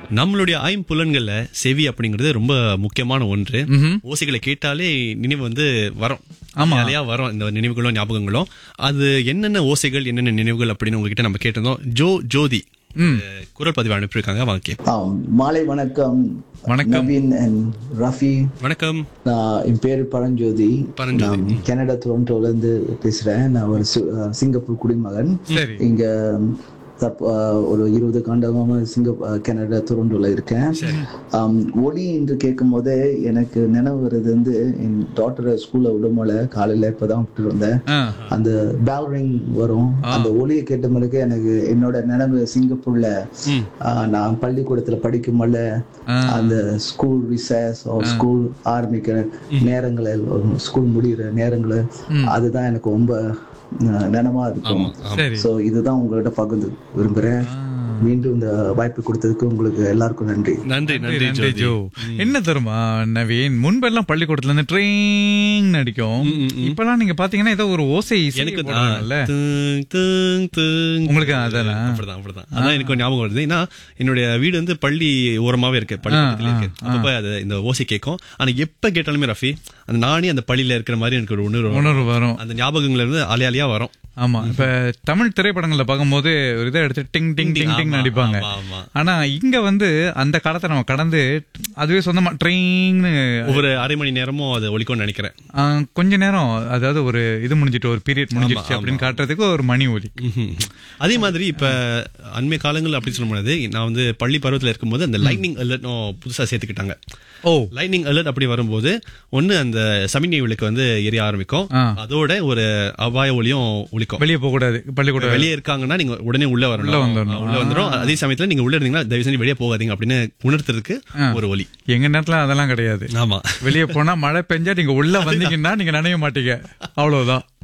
நம்மளுடைய ஐம்புலன்கள்ல செவி அப்படிங்கிறது ரொம்ப முக்கியமான ஒன்று ம்ஹும். ஓசைகளை கேட்டாலே நினைவு வந்து வரும் ஆமா. நிறையா வரும் இந்த நினைவுகளும் ஞாபகங்களும் அது என்னென்ன ஓசைகள் என்னென்ன நினைவுகள் அப்படின்னு உங்ககிட்ட நம்ம கேட்டிருந்தோம் ஜோ ஜோதி ம். அஹ், குரல் பதிவு அனுப்பியிருக்காங்க வாங்க கேட்போம். ஆம், மாலை வணக்கம் வணக்கம். நவீன் அண்ட் ரஃபி வணக்கம் நான் என் பேரு பரஞ்சோதி பரஞ்சோதி. நான் கனடா டொரண்டோல இருந்து பேசுறேன் நான் ஒரு சி- அஹ், சிங்கப்பூர் குடிமகன் சரி இங்க தப்- அஹ், ஒரு இருபது காண்டமாக சிங்க அஹ், கனடா டொரண்டோல இருக்கேன் ஆம், ஒலி என்று கேட்கும் போதே எனக்கு நினைவு வருது வந்து என் டாக்டரை ஸ்கூல்ல விடும்போல காலையில இப்பதான் விட்டு வந்தேன் ஆ. அந்த பேல் ரிங் வரும் அந்த ஒலியை கேட்ட பிறகு எனக்கு என்னோட நினைவு சிங்கப்பூர்ல ம். ஆ, நான் பள்ளிக்கூடத்துல படிக்கும்போது அந்த ஸ்கூல் ரிசர்ஸ் ஸ்கூல் ஆரம்பிக்கிற நேரங்கள் ஸ்கூல் முடிகிற நேரங்கள் அதுதான் எனக்கு ரொம்ப ஆ, நினைவா இருக்கும் சரி சோ இதுதான் உங்கள்கிட்ட பகிர்ந்து விரும்புறேன் மீண்டும் இந்த வாய்ப்பு கொடுத்ததுக்கு உங்களுக்கு எல்லாருக்கும் நன்றி நன்றி நன்றி நன்றி ஜோதி ஜோ என்ன தருமா நவீன் முன்பெல்லாம் பள்ளிக்கூடத்துல இருந்து ட்ரெயின் அடிக்கும் இப்பெல்லாம் நீங்க பாத்தீங்கன்னா ஏதோ ஒரு ஓசை இசை எனக்கு ஆ, போடுறாங்கல்ல துங், துங், துங். உங்களுக்கு அதானா? அப்படிதான் அப்படிதான் அதான் எனக்கு ஒரு ஞாபகம் வருது ஏன்னா என்னுடைய வீடு வந்து பள்ளி ஓரமாவே இருக்கு பள்ளி பக்கத்துல இருக்கு அப்பப்ப அது இந்த ஓசை கேட்கும் ஆனா எப்ப கேட்டாலுமே ரஃபி அந்த நானே அந்த பள்ளியில இருக்கிற மாதிரி எனக்கு ஒரு உணர்வு வரும். உணர்வு வரும் அந்த ஞாபகங்கள்ல இருந்து அலை அலையா வரும் ஆமா இப்ப தமிழ் திரைப்படங்கள்ல பார்க்கும்போது ஒரு இதை எடுத்து டிங் டிங் டிங் டிங் ஆமா, அடிப்பாங்க ஆமா, ஆமா. ஆனா இங்க வந்து அந்த காலத்தை நம்ம கடந்து அதுவே சொந்தமா ட்ரெயின்னு ஒவ்வொரு அரை மணி நேரமும் அது ஒலிக்கும்னு நினைக்கிறேன் கொஞ்ச நேரம் அதாவது ஒரு இது முடிஞ்சிட்டு ஒரு பீரியட் முடிஞ்சிருச்சு அப்படின்னு காட்டுறதுக்கு ஒரு மணி ஒலி ம்ஹும். அதே மாதிரி இப்ப அண்மை காலங்கள் அப்படி சொல்ல முடியாது நான் வந்து பள்ளி பருவத்துல இருக்கும்போது அந்த லைட்னிங் அலர்ட்னும் புதுசா சேர்த்துக்கிட்டாங்க ஓ லைட்னிங் அலர்ட் அப்படி வரும்போது ஒண்ணு அந்த சமிக்ஞை விளக்கு வந்து எரிய ஆரம்பிக்கும் ஆ. அதோட ஒரு அபாய ஒலியும் ஒலிக்கும் வெளியே போக கூடாது பள்ளிக்கூடம் வெளியே இருக்காங்கன்னா நீங்க உடனே உள்ள வரணும் உள்ள வந்துடணும். ஆ, உள்ள வந்துரும் அதே சமயத்துல நீங்க உள்ள இருந்தீங்கன்னா தயவு செஞ்சு வெளியே போகாதீங்க அப்படின்னு உணர்த்துறதுக்கு ஒரு ஒலி எங்க நேரத்துல அதெல்லாம் கிடையாது ஆமா வெளியே போனா மழை பெஞ்சா நீங்க உள்ள வந்தீங்கன்னா நீங்க நனைய மாட்டீங்க அவ்வளவுதான்